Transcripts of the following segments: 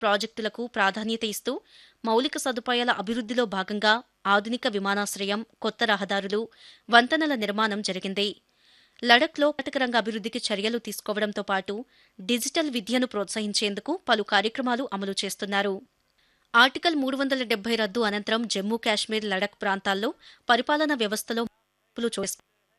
ప్రాజెక్టులకు ప్రాధాన్యత ఇస్తూ మౌలిక సదుపాయాల అభివృద్ధిలో భాగంగా ఆధునిక విమానాశ్రయం కొత్త రహదారులు వంతెనల నిర్మాణం జరిగింది లడఖ్లో పర్యాటక రంగ అభివృద్ధికి చర్యలు తీసుకోవడంతో పాటు డిజిటల్ విద్యను ప్రోత్సహించేందుకు పలు కార్యక్రమాలు అమలు చేస్తున్నారు ఆర్టికల్ మూడు వందల డెబ్బై రద్దు అనంతరం జమ్మూ కాశ్మీర్ లడఖ్ ప్రాంతాల్లో పరిపాలనా వ్యవస్థలో మార్పులు చోటు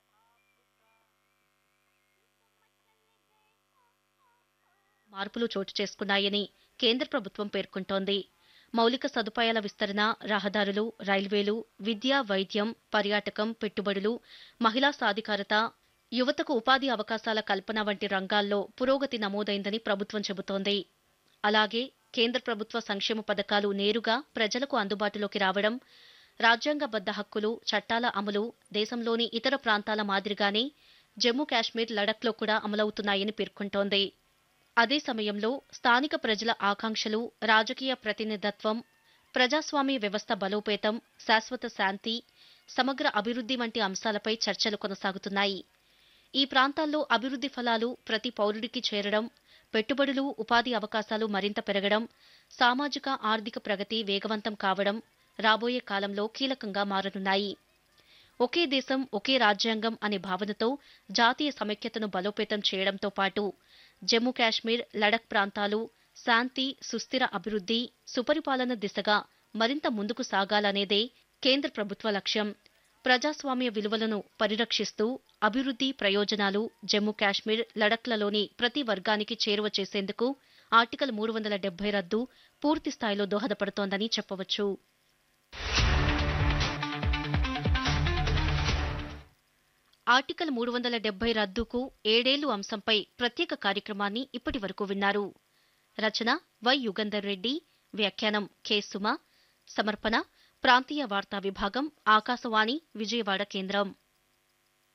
మార్పులు చోటు చేసుకున్నాయని కేంద్ర ప్రభుత్వం పేర్కొంటోంది మౌలిక సదుపాయాల విస్తరణ రహదారులు రైల్వేలు విద్య వైద్యం పర్యాటకం పెట్టుబడులు మహిళా సాధికారత యువతకు ఉపాధి అవకాశాల కల్పన వంటి రంగాల్లో పురోగతి నమోదైందని ప్రభుత్వం చెబుతోంది అలాగే కేంద్ర ప్రభుత్వ సంక్షేమ పథకాలు నేరుగా ప్రజలకు అందుబాటులోకి రావడం రాజ్యాంగబద్ద హక్కులు చట్టాల అమలు దేశంలోని ఇతర ప్రాంతాల మాదిరిగానే జమ్మూ కాశ్మీర్ లడఖ్లో కూడా అమలవుతున్నాయని పేర్కొంటోంది అదే సమయంలో స్థానిక ప్రజల ఆకాంక్షలు రాజకీయ ప్రతినిధత్వం ప్రజాస్వామ్య వ్యవస్థ బలోపేతం శాశ్వత శాంతి సమగ్ర అభివృద్ధి వంటి అంశాలపై చర్చలు కొనసాగుతున్నాయి ఈ ప్రాంతాల్లో అభివృద్ధి ఫలాలు ప్రతి పౌరుడికి చేరడం పెట్టుబడులు ఉపాధి అవకాశాలు మరింత పెరగడం సామాజిక ఆర్థిక ప్రగతి వేగవంతం కావడం రాబోయే కాలంలో కీలకంగా మారనున్నాయి ఒకే దేశం ఒకే రాజ్యాంగం అనే భావనతో జాతీయ సమైక్యతను బలోపేతం చేయడంతో పాటు జమ్మూ కాశ్మీర్ లడఖ్ ప్రాంతాలు శాంతి సుస్థిర అభివృద్ధి సుపరిపాలన దిశగా మరింత ముందుకు సాగాలనేదే కేంద్ర ప్రభుత్వ లక్ష్యం ప్రజాస్వామ్య విలువలను పరిరక్షిస్తూ అభివృద్ధి ప్రయోజనాలు జమ్మూ కాశ్మీర్ లడఖ్లలోని ప్రతి వర్గానికి చేరువ చేసేందుకు ఆర్టికల్ మూడు వందల డెబ్బై రద్దు పూర్తి స్థాయిలో దోహదపడుతోందని చెప్పవచ్చు ఆర్టికల్ మూడు వందల డెబ్బై రద్దుకు ఏడేళ్లు అంశంపై ప్రత్యేక కార్యక్రమాన్ని ఇప్పటి వరకు విన్నారు రచన వై యుగంధర్ రెడ్డి వ్యాఖ్యానం కె సుమ సమర్పణ ప్రాంతీయ వార్తా విభాగం ఆకాశవాణి విజయవాడ కేంద్రం